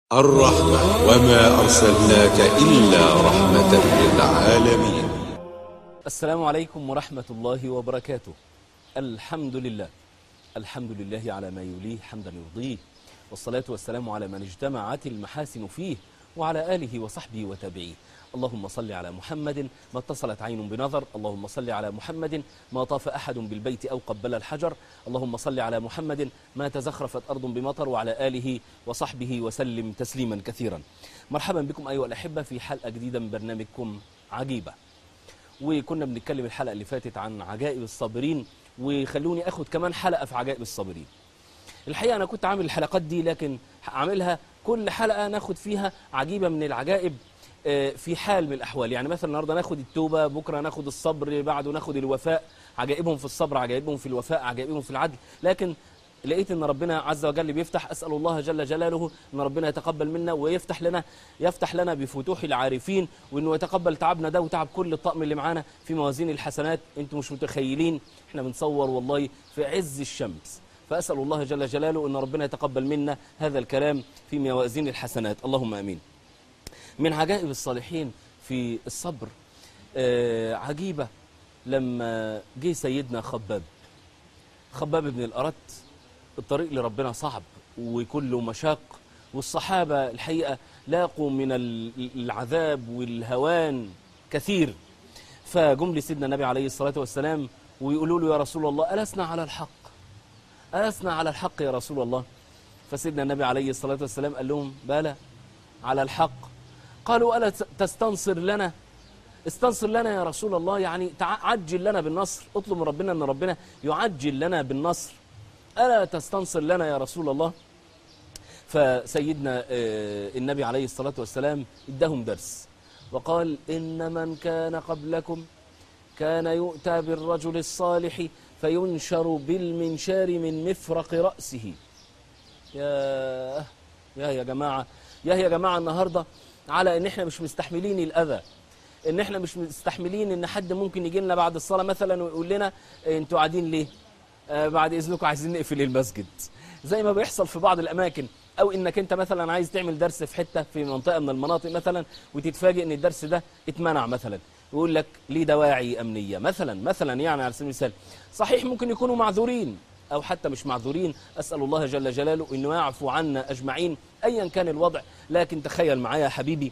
الرحمة وما أرسلناك إلا رحمة للعالمين السلام عليكم ورحمة الله وبركاته الحمد لله الحمد لله على ما يليه حمدا يرضيه والصلاة والسلام على من اجتمعت المحاسن فيه وعلى آله وصحبه وتابعيه اللهم صل على محمد ما اتصلت عين بنظر اللهم صل على محمد ما طاف أحد بالبيت أو قبل الحجر اللهم صل على محمد ما تزخرفت أرض بمطر وعلى آله وصحبه وسلم تسليما كثيرا مرحبا بكم أيها الأحبة في حلقة جديدة من برنامجكم عجيبة وكنا بنتكلم الحلقة اللي فاتت عن عجائب الصابرين وخلوني أخد كمان حلقة في عجائب الصابرين الحقيقة أنا كنت عامل الحلقات دي لكن عاملها كل حلقة ناخد فيها عجيبة من العجائب آه، في حال من الأحوال يعني مثلا النهاردة ناخد التوبة بكرة ناخد الصبر بعده ناخد الوفاء عجائبهم في الصبر عجائبهم في الوفاء عجائبهم في العدل لكن لقيت ان ربنا عز وجل بيفتح اسال الله جل جلاله ان ربنا يتقبل منا ويفتح لنا يفتح لنا بفتوح العارفين وانه يتقبل تعبنا ده وتعب كل الطقم اللي معانا في موازين الحسنات انتم مش متخيلين احنا بنصور والله في عز الشمس فاسال الله جل جلاله ان ربنا يتقبل منا هذا الكلام في موازين الحسنات اللهم امين من عجائب الصالحين في الصبر آه، عجيبة لما جه سيدنا خباب خباب بن الأرت الطريق لربنا صعب وكله مشاق والصحابة الحقيقة لاقوا من ال- العذاب والهوان كثير فجم لسيدنا النبي عليه الصلاة والسلام ويقولوا له يا رسول الله ألسنا على الحق ألسنا على الحق يا رسول الله فسيدنا النبي عليه الصلاة والسلام قال لهم بلى على الحق قالوا ألا تستنصر لنا استنصر لنا يا رسول الله يعني تع- عجل لنا بالنصر اطلب من ربنا أن ربنا يعجل لنا بالنصر ألا تستنصر لنا يا رسول الله فسيدنا آه، النبي عليه الصلاة والسلام ادهم درس وقال إن من كان قبلكم كان يؤتى بالرجل الصالح فينشر بالمنشار من مفرق رأسه يا يا يا جماعة يا يا جماعة النهاردة على ان احنا مش مستحملين الأذى ان احنا مش مستحملين ان حد ممكن يجي لنا بعد الصلاة مثلا ويقول لنا إيه، انتوا قاعدين ليه آه بعد اذنكم عايزين نقفل المسجد زي ما بيحصل في بعض الاماكن او انك انت مثلا عايز تعمل درس في حتة في منطقة من المناطق مثلا وتتفاجئ ان الدرس ده اتمنع مثلا يقول لك ليه دواعي امنية مثلا مثلا يعني على سبيل المثال صحيح ممكن يكونوا معذورين أو حتى مش معذورين أسأل الله جل جلاله أنه يعفو عنا أجمعين أيا كان الوضع لكن تخيل معايا يا حبيبي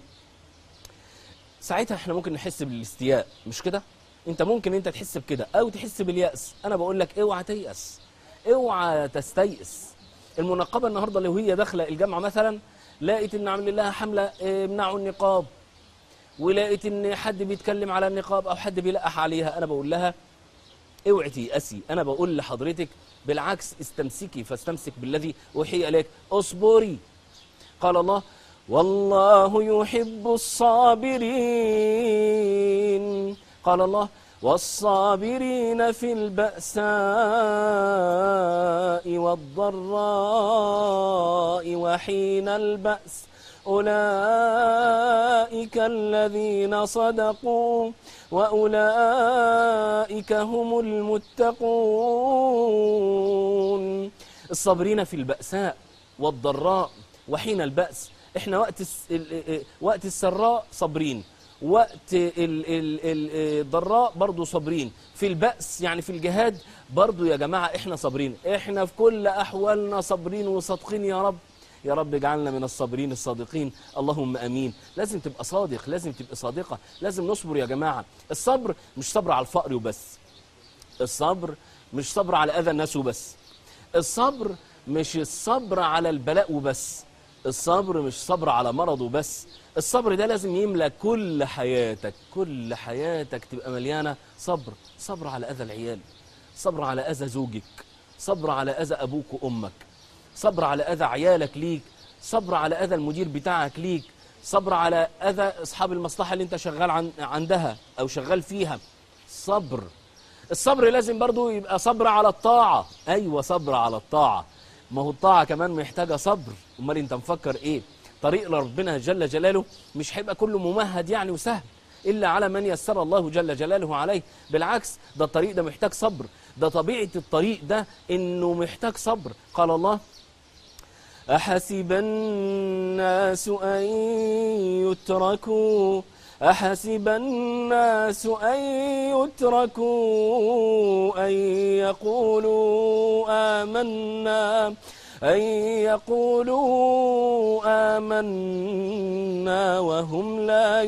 ساعتها احنا ممكن نحس بالاستياء مش كده انت ممكن انت تحس بكده او تحس باليأس انا بقول لك اوعى تيأس اوعى تستيأس المنقبة النهاردة لو هي داخلة الجامعة مثلا لقيت ان عامل لها حملة اه، امنعوا النقاب ولقيت ان حد بيتكلم على النقاب او حد بيلقح عليها انا بقول لها اوعي تيأسي انا بقول لحضرتك بالعكس استمسكي فاستمسك بالذي اوحي اليك اصبري قال الله والله يحب الصابرين قال الله والصابرين في البأساء والضراء وحين البأس أولئك الذين صدقوا وأولئك هم المتقون الصابرين في البأساء والضراء وحين البأس احنا وقت الس... ال- ال- وقت السراء صابرين وقت ال... ال... ال... الضراء برضو صابرين في البأس يعني في الجهاد برضو يا جماعة احنا صابرين احنا في كل أحوالنا صابرين وصادقين يا رب يا رب اجعلنا من الصابرين الصادقين اللهم امين لازم تبقى صادق لازم تبقى صادقة لازم نصبر يا جماعة الصبر مش صبر على الفقر وبس الصبر مش صبر على اذى الناس وبس الصبر مش الصبر على البلاء وبس الصبر مش صبر على مرض وبس الصبر ده لازم يملى كل حياتك كل حياتك تبقى مليانة صبر صبر على أذى العيال صبر على أذى زوجك صبر على أذى أبوك وأمك صبر على أذى عيالك ليك صبر على أذى المدير بتاعك ليك صبر على أذى أصحاب المصلحة اللي أنت شغال عن عندها أو شغال فيها صبر الصبر لازم برضو يبقى صبر على الطاعة أيوة صبر على الطاعة ما هو الطاعة كمان محتاجة صبر أمال أنت مفكر إيه طريق لربنا جل جلاله مش هيبقى كله ممهد يعني وسهل إلا على من يسر الله جل جلاله عليه بالعكس ده الطريق ده محتاج صبر ده طبيعة الطريق ده إنه محتاج صبر قال الله أحسب الناس أن يتركوا أحسب الناس أن يتركوا أن يقولوا آمنا أن يقولوا آمنا وهم لا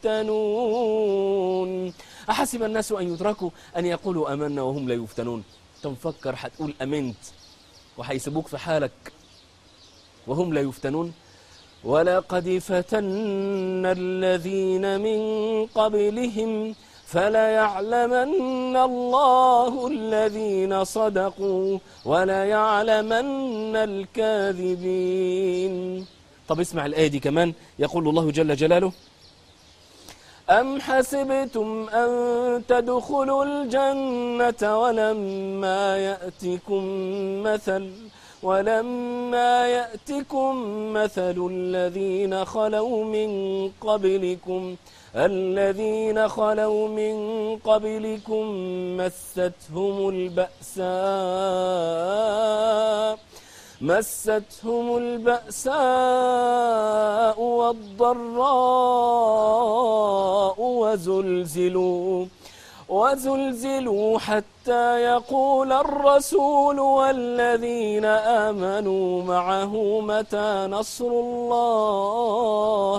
يفتنون أحسب الناس أن يتركوا أن يقولوا آمنا وهم لا يفتنون تنفكر هتقول أمنت وهيسيبوك في حالك وهم لا يفتنون ولقد فتنا الذين من قبلهم فليعلمن الله الذين صدقوا وليعلمن الكاذبين طب اسمع الآية دي كمان يقول الله جل جلاله أم حسبتم أن تدخلوا الجنة ولما يأتكم مثل ولما يأتكم مثل الذين خلوا من قبلكم الذين خلوا من قبلكم مستهم البأساء مستهم البأساء والضراء وزلزلوا وزلزلوا حتى يقول الرسول والذين آمنوا معه متى نصر الله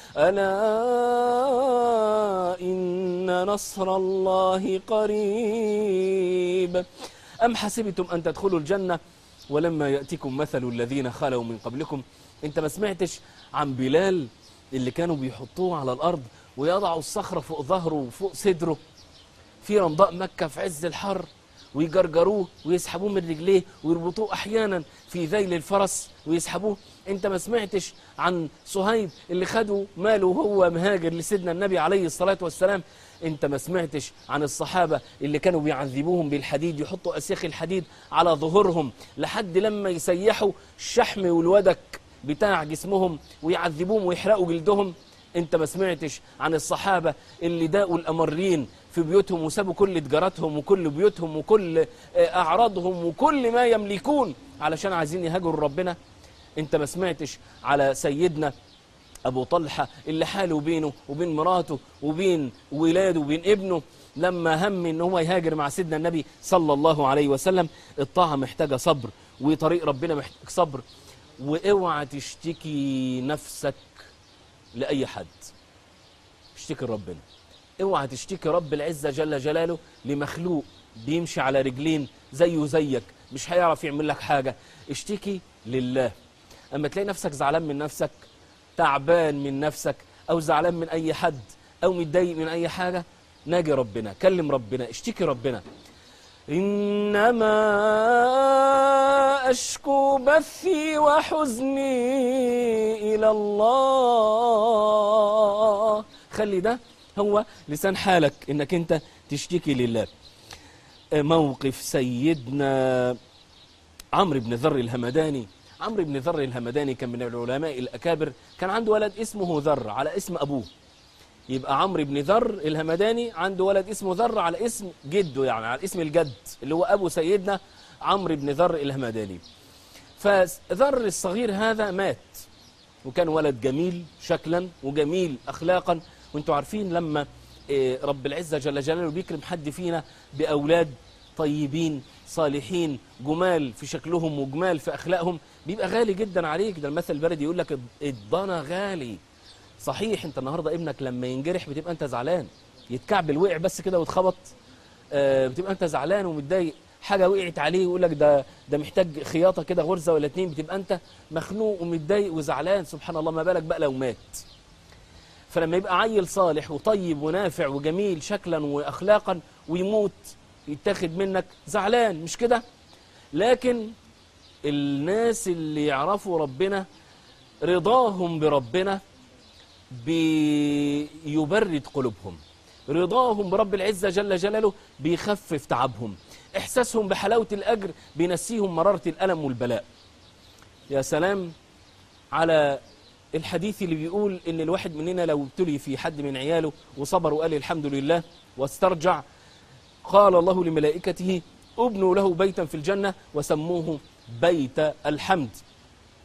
ألا إن نصر الله قريب أم حسبتم أن تدخلوا الجنة ولما يأتكم مثل الذين خلوا من قبلكم انت ما سمعتش عن بلال اللي كانوا بيحطوه على الأرض ويضعوا الصخرة فوق ظهره وفوق صدره في رمضاء مكة في عز الحر ويجرجروه ويسحبوه من رجليه ويربطوه أحيانا في ذيل الفرس ويسحبوه انت ما سمعتش عن صهيب اللي خدوا ماله وهو مهاجر لسيدنا النبي عليه الصلاة والسلام انت ما سمعتش عن الصحابة اللي كانوا بيعذبوهم بالحديد يحطوا أسياخ الحديد على ظهورهم لحد لما يسيحوا الشحم والودك بتاع جسمهم ويعذبوهم ويحرقوا جلدهم انت ما سمعتش عن الصحابة اللي داقوا الأمرين في بيوتهم وسابوا كل تجاراتهم وكل بيوتهم وكل أعراضهم وكل ما يملكون علشان عايزين يهاجروا ربنا انت ما سمعتش على سيدنا أبو طلحة اللي حاله بينه وبين مراته وبين ولاده وبين ابنه لما هم ان هو يهاجر مع سيدنا النبي صلى الله عليه وسلم الطاعة محتاجة صبر وطريق ربنا محتاج صبر واوعى تشتكي نفسك لأي حد اشتكي ربنا اوعى تشتكي رب العزة جل جلاله لمخلوق بيمشي على رجلين زيه زيك مش هيعرف يعمل لك حاجة اشتكي لله اما تلاقي نفسك زعلان من نفسك تعبان من نفسك او زعلان من اي حد او متضايق من اي حاجة ناجي ربنا كلم ربنا اشتكي ربنا إنما أشكو بثي وحزني إلى الله خلي ده هو لسان حالك إنك أنت تشتكي لله موقف سيدنا عمرو بن ذر الهمداني عمرو بن ذر الهمداني كان من العلماء الأكابر كان عنده ولد اسمه ذر على اسم أبوه يبقى عمرو بن ذر الهمداني عنده ولد اسمه ذر على اسم جده يعني على اسم الجد اللي هو أبو سيدنا عمرو بن ذر الهمداني فذر الصغير هذا مات وكان ولد جميل شكلا وجميل أخلاقا وانتوا عارفين لما رب العزة جل جلاله بيكرم حد فينا بأولاد طيبين صالحين جمال في شكلهم وجمال في أخلاقهم بيبقى غالي جدا عليك ده المثل البلدي يقول لك الضنا غالي صحيح انت النهاردة ابنك لما ينجرح بتبقى انت زعلان يتكعبل وقع بس كده واتخبط آه بتبقى انت زعلان ومتضايق حاجة وقعت عليه ويقول لك ده ده محتاج خياطة كده غرزة ولا اتنين بتبقى انت مخنوق ومتضايق وزعلان سبحان الله ما بالك بقى لو مات فلما يبقى عيل صالح وطيب ونافع وجميل شكلا واخلاقا ويموت يتاخد منك زعلان مش كده لكن الناس اللي يعرفوا ربنا رضاهم بربنا بيبرد قلوبهم رضاهم برب العزة جل جلاله بيخفف تعبهم إحساسهم بحلاوة الأجر بينسيهم مرارة الألم والبلاء يا سلام على الحديث اللي بيقول إن الواحد مننا لو ابتلي في حد من عياله وصبر وقال الحمد لله واسترجع قال الله لملائكته ابنوا له بيتا في الجنة وسموه بيت الحمد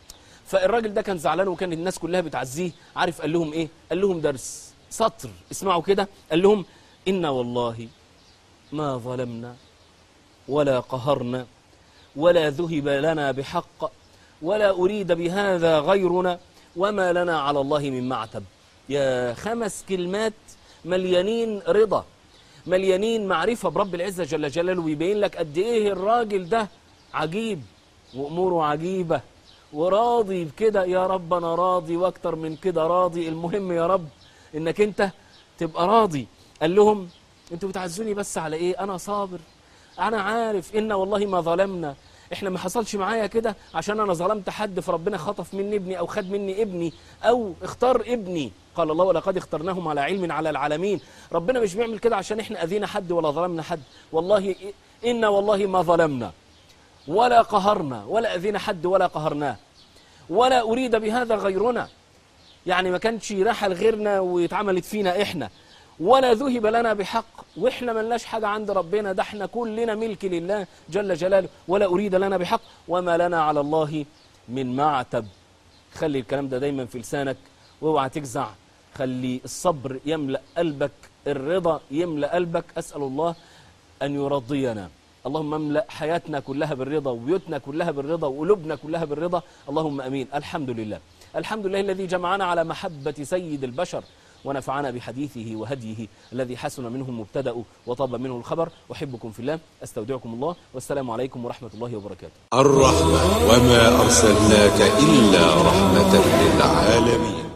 فالراجل ده كان زعلان وكان الناس كلها بتعزيه عارف قال لهم ايه قال لهم درس سطر اسمعوا كده قال لهم إنا والله ما ظلمنا ولا قهرنا ولا ذهب لنا بحق ولا أريد بهذا غيرنا وما لنا على الله من معتب يا خمس كلمات مليانين رضا مليانين معرفة برب العزة جل جلاله ويبين لك قد إيه الراجل ده عجيب وأموره عجيبة وراضي بكده يا رب أنا راضي وأكتر من كده راضي المهم يا رب إنك أنت تبقى راضي قال لهم أنتوا بتعزوني بس على إيه أنا صابر أنا عارف إن والله ما ظلمنا احنا ما حصلش معايا كده عشان انا ظلمت حد فربنا خطف مني ابني او خد مني ابني او اختار ابني قال الله ولقد اخترناهم على علم على العالمين ربنا مش بيعمل كده عشان احنا اذينا حد ولا ظلمنا حد والله إنا والله ما ظلمنا ولا قهرنا ولا اذينا حد ولا قهرناه ولا اريد بهذا غيرنا يعني ما كانش راحه لغيرنا واتعملت فينا احنا ولا ذهب لنا بحق واحنا ملناش حاجة عند ربنا ده احنا كلنا ملك لله جل جلاله ولا أريد لنا بحق وما لنا على الله من معتب خلي الكلام ده دايما في لسانك واوعى تجزع خلي الصبر يملأ قلبك الرضا يملأ قلبك أسأل الله أن يرضينا اللهم املأ حياتنا كلها بالرضا وبيوتنا كلها بالرضا وقلوبنا كلها بالرضا اللهم أمين الحمد لله الحمد لله الذي جمعنا على محبة سيد البشر ونفعنا بحديثه وهديه الذي حسن منه المبتدأ وطاب منه الخبر أحبكم في الله أستودعكم الله والسلام عليكم ورحمة الله وبركاته الرحمة وما أرسلناك إلا رحمة للعالمين